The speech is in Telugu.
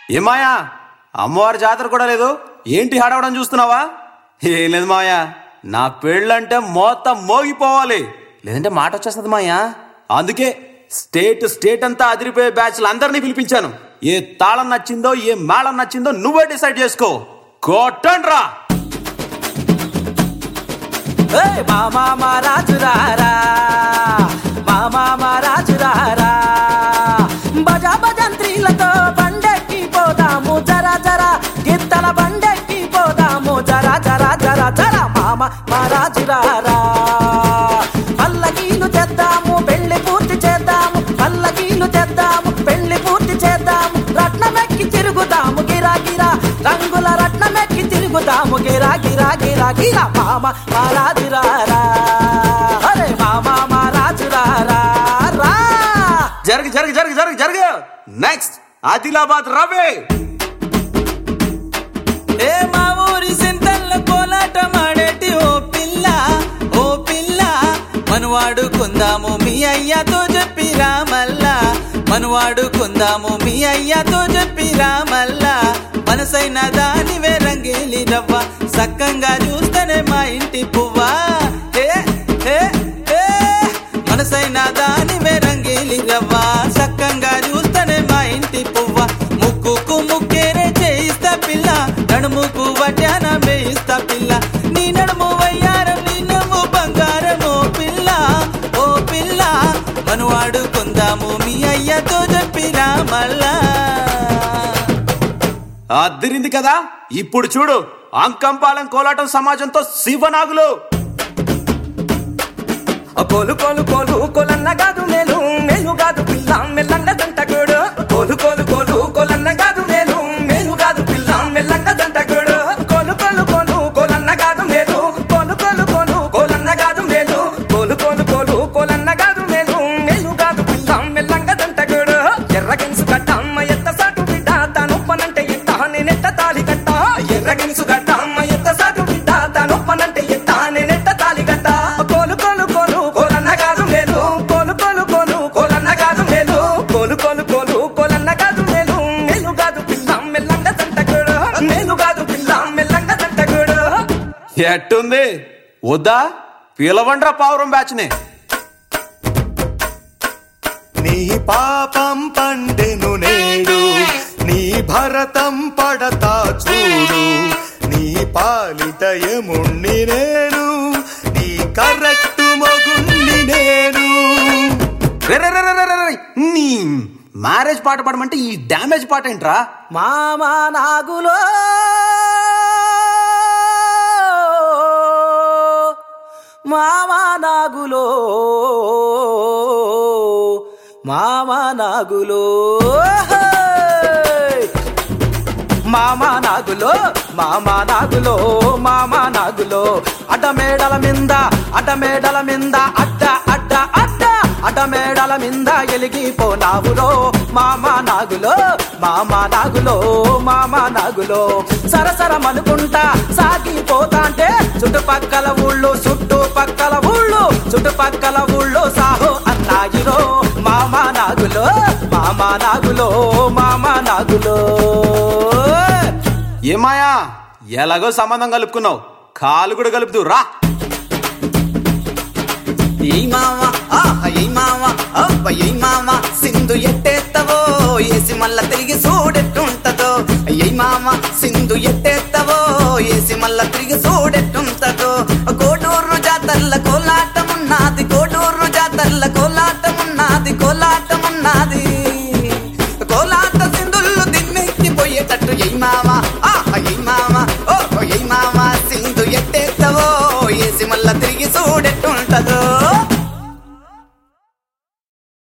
ఏమాయా అమ్మవారి జాతర కూడా లేదు ఏంటి హడవడం చూస్తున్నావా ఏం లేదు మాయా నా పెళ్ళంటే మొత్తం మోగిపోవాలి లేదంటే మాట వచ్చేస్తుంది మాయా అందుకే స్టేట్ స్టేట్ అంతా అదిరిపోయే బ్యాచ్లు అందరినీ పిలిపించాను ఏ తాళం నచ్చిందో ఏ మేళం నచ్చిందో నువ్వే డిసైడ్ చేసుకో కొట్టండ్రా ఏయ్ మామా మా రాజురారా మామా మా రాజురారా భజా భజంత్రీలతో బండెక్కి పోదాము జరా జరా గిత్తల బండెక్కి పోదాము జరా జరా జరా జరా మామ మా రాజురారా పల్లకీలు తెద్దాము పెళ్లి పూర్తి చేద్దాము పల్లకీలు తెద్దాము పెళ్లి పూర్తి చేద్దాము రత్నమెక్కి తిరుగుదాము గిరా గిరా రంగుల రత్నమెక్కి తిరుగుదాము గిరా గిరా గిరా గిరా మామ మా రాజురారా అరే మామ మా రాజురారా రా జరగ జరగ జరగ జరగ జరగ నెక్స్ట్ ఆదిలాబాద్ రవే ఏ మా ఊరి సింతల్ల కోలాటం ఆడేటి ఓ పిల్ల ఓ పిల్ల మనవాడుకుందాము మీ అయ్యతో చెప్పి రామల్లా మనవాడుకుందాము మీ అయ్యతో చెప్పి రామల్లా మనసైన దానివే రంగేలి రవ్వ సక్కంగా చూస్తేనే మా ఇంటి పువ్వా ఏ ఏ ఏ మనసైన దానివే రంగేలి రవ్వ సక్కంగా చూస్తేనే మా ఇంటి పువ్వ ముక్కుకు ముక్కేరే చేయిస్తా పిల్ల నడుముకు వడ్డాన వేయిస్తా పిల్ల నీ నడుము వయ్యారం నీ నమ్ము బంగారము పిల్ల ఓ పిల్ల మనువాడుకుందాము మీ అయ్యతో చెప్పినా మళ్ళా అదిరింది కదా ఇప్పుడు చూడు అంకంపాలెం కోలాటం సమాజంతో శివనాగులు కోలు కోలు కోలు కోలన్న కాదు మేలు మేలు కాదు పిల్ల మెల్లంగా దంటగోడు కోలు కోలు కోలు కోలన్న కాదు మేలు మేలు కాదు పిల్ల మెల్లంగా దంటగోడు కోలు కోలు కోలు కోలన్న కాదు మేలు కోలు కోలు కోలు కోలన్న కాదు మేలు కోలు కోలు కోలు కోలన్న కాదు మేలు మేలు కాదు పిల్ల మెల్లంగా దంటగోడు ఎర్రగెన్సు కట్ట అమ్మ ఎత్త సాటు బిడ్డ తాను పనంటే ఎత్త నేనెట్ట తాలి కట్ట ఎర్రగెన్సు కట్ట అమ్మ ఎత్త సాటు బిడ్డ తాను పనంటే ఎత్త నేనెట్ట తాలి కట్ట కోలు కోలు కోలు కోలన్న కాదు మేలు కోలు కోలు కోలు కోలన్న కాదు మేలు కోలు కోలు కోలు కోలన్న కాదు మేలు మేలు కాదు పిల్ల మెల్లంగా తంటగోడు మేలు కాదు పిల్ల మెల్లంగా తంటగోడు ఎట్టుంది వద్దా పిలవండ్రా పావురం బ్యాచ్ని నీ పాపం పండెను నేడు నీ భరతం పడతా చూడు నీ పాలిట ఎముణ్ణి నేను నీ కరెక్ట్ మగుణ్ణి నేను రే, రే, రే, రే, రే, రే, రే. నీ మ్యారేజ్ పాట పాడమంటే ఈ డ్యామేజ్ పాట ఏంట్రా మామా నాగులో మామా నాగులో మామా నాగులో మామా నాగులో మామా నాగులో మామా నాగులో అడ్డ మేడల మింద అడ్డ మేడల మింద అడ్డ అడ్డ అడ్డ అడ్డ మేడల మింద ఎలిగిపోనావురో మామా నాగులో మామా నాగులో మామా నాగులో సరసరమనుకుంటా సాగిపోతాంటే చుట్టుపక్కల ఊళ్ళు చుట్టుపక్కల ఊళ్ళు చుట్టుపక్కల ఊళ్ళు సాహో అన్నాయిరో మామా నాగులో మామా నాగులో మామా నాగులో ఏమాయా ఎలాగో సంబంధం కలుపుకున్నావు కాలు కూడా కలుపుతూ రా ఏయ్ మావా ఆహ ఏయ్ మావా అవ్వ ఏయ్ మావా సింధు ఎట్టేత్తవో ఏసి మళ్ళా తిరిగి చూడెట్టుంటదో ఏయ్ మావా సింధు ఎట్టేత్తవో ఏసి మళ్ళా తిరిగి చూడెట్టుంటదో కోటూరు జాతర్ల కోలాటమున్నది కోటూరు జాతర్ల కోలాటమున్నది కోలాటమున్నది కోలాట సింధుల్లో దిమ్మెక్కిపోయేటట్టు ఏయ్ మావా